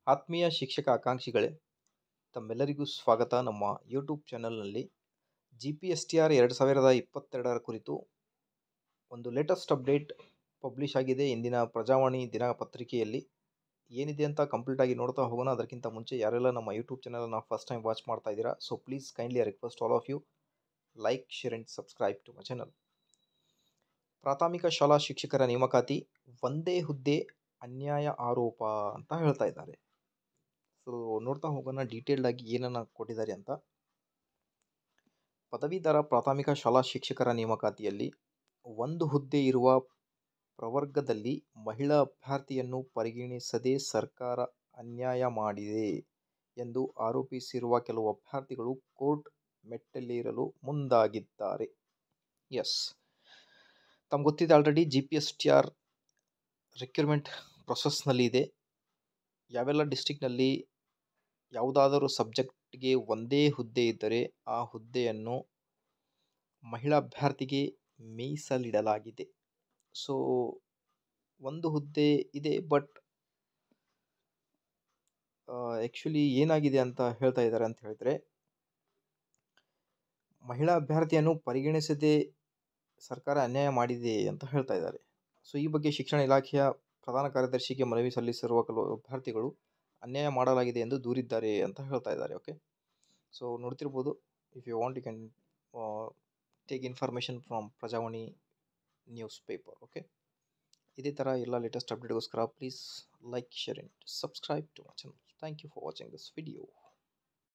ಆತ್ಮೀಯ ಶಿಕ್ಷಕ ಆಕಾಂಕ್ಷಿಗಳೇ ತಮ್ಮೆಲ್ಲರಿಗೂ ಸ್ವಾಗತ ನಮ್ಮ ಯೂಟ್ಯೂಬ್ ಚಾನಲ್ನಲ್ಲಿ G P S T R ಎರಡು ಸಾವಿರದ ಇಪ್ಪತ್ತೆರಡರ ಕುರಿತು ಒಂದು ಲೇಟೆಸ್ಟ್ ಅಪ್ಡೇಟ್ ಪಬ್ಲಿಷ್ ಆಗಿದೆ ಇಂದಿನ ಪ್ರಜಾವಾಣಿ ದಿನಪತ್ರಿಕೆಯಲ್ಲಿ ಏನಿದೆ ಅಂತ ಕಂಪ್ಲೀಟಾಗಿ ನೋಡ್ತಾ ಹೋಗೋಣ ಅದಕ್ಕಿಂತ ಮುಂಚೆ ಯಾರೆಲ್ಲ ನಮ್ಮ ಯೂಟ್ಯೂಬ್ ಚಾನಲನ್ನು ಫಸ್ಟ್ ಟೈಮ್ ವಾಚ್ ಮಾಡ್ತಾ ಇದ್ದೀರಾ so please kindly request all of you like share and subscribe to my channel ಪ್ರಾಥಮಿಕ ಶಾಲಾ ಶಿಕ್ಷಕರ ನೇಮಕಾತಿ ಒಂದೇ ಹುದ್ದೆ ಅನ್ಯಾಯ ಆರೋಪ ಅಂತ ಹೇಳ್ತಾ ಇದ್ದಾರೆ ಸೊ ನೋಡ್ತಾ ಹೋಗೋಣ ಡೀಟೇಲ್ಡ್ ಆಗಿ ಏನನ್ನ ಕೊಟ್ಟಿದ್ದಾರೆ ಅಂತ ಪದವೀಧರ ಪ್ರಾಥಮಿಕ ಶಾಲಾ ಶಿಕ್ಷಕರ ನೇಮಕಾತಿಯಲ್ಲಿ ಒಂದು ಹುದ್ದೆ ಇರುವ ಪ್ರವರ್ಗದಲ್ಲಿ ಮಹಿಳಾ ಅಭ್ಯರ್ಥಿಯನ್ನು ಪರಿಗಣಿಸದೆ ಸರ್ಕಾರ ಅನ್ಯಾಯ ಮಾಡಿದೆ ಎಂದು ಆರೋಪಿಸಿರುವ ಕೆಲವು ಅಭ್ಯರ್ಥಿಗಳು ಕೋರ್ಟ್ ಮೆಟ್ಟಲೇರಲು ಮುಂದಾಗಿದ್ದಾರೆ ಎಸ್ ತಮ್ಗೆ ಗೊತ್ತಿದೆ already G P S T R recruitment ಪ್ರೊಸೆಸ್ನಲ್ಲಿ ಇದೆ ಯಾವೆಲ್ಲ ಡಿಸ್ಟಿಕ್ನಲ್ಲಿ ಯಾವುದಾದರೂ ಸಬ್ಜೆಕ್ಟ್ಗೆ ಒಂದೇ ಹುದ್ದೆ ಇದ್ದರೆ ಆ ಹುದ್ದೆಯನ್ನು ಮಹಿಳಾ ಅಭ್ಯರ್ಥಿಗೆ ಮೀಸಲಿಡಲಾಗಿದೆ ಸೊ ಒಂದು ಹುದ್ದೆ ಇದೆ ಬಟ್ ಆ್ಯಕ್ಚುಲಿ ಏನಾಗಿದೆ ಅಂತ ಹೇಳ್ತಾ ಇದ್ದಾರೆ ಅಂತ ಹೇಳಿದ್ರೆ ಮಹಿಳಾ ಅಭ್ಯರ್ಥಿಯನ್ನು ಪರಿಗಣಿಸದೆ ಸರ್ಕಾರ ಅನ್ಯಾಯ ಮಾಡಿದೆ ಅಂತ ಹೇಳ್ತಾ ಇದ್ದಾರೆ ಸೊ ಈ ಬಗ್ಗೆ ಶಿಕ್ಷಣ ಇಲಾಖೆಯ ಪ್ರಧಾನ ಕಾರ್ಯದರ್ಶಿಗೆ ಮನವಿ ಸಲ್ಲಿಸಿರುವ ಕೆಲವು ಅಭ್ಯರ್ಥಿಗಳು ಅನ್ಯಾಯ ಮಾಡಲಾಗಿದೆ ಎಂದು ದೂರಿದ್ದಾರೆ ಅಂತ ಹೇಳ್ತಾ ಇದ್ದಾರೆ ಓಕೆ ಸೊ ನೋಡ್ತಿರ್ಬೋದು if you want you can take information from Prajavani newspaper okay ಇದೇ ಥರ ಎಲ್ಲ ಲೇಟೆಸ್ಟ್ ಅಪ್ಡೇಟ್ಗೋಸ್ಕರ please like share and subscribe to my channel thank you for watching this video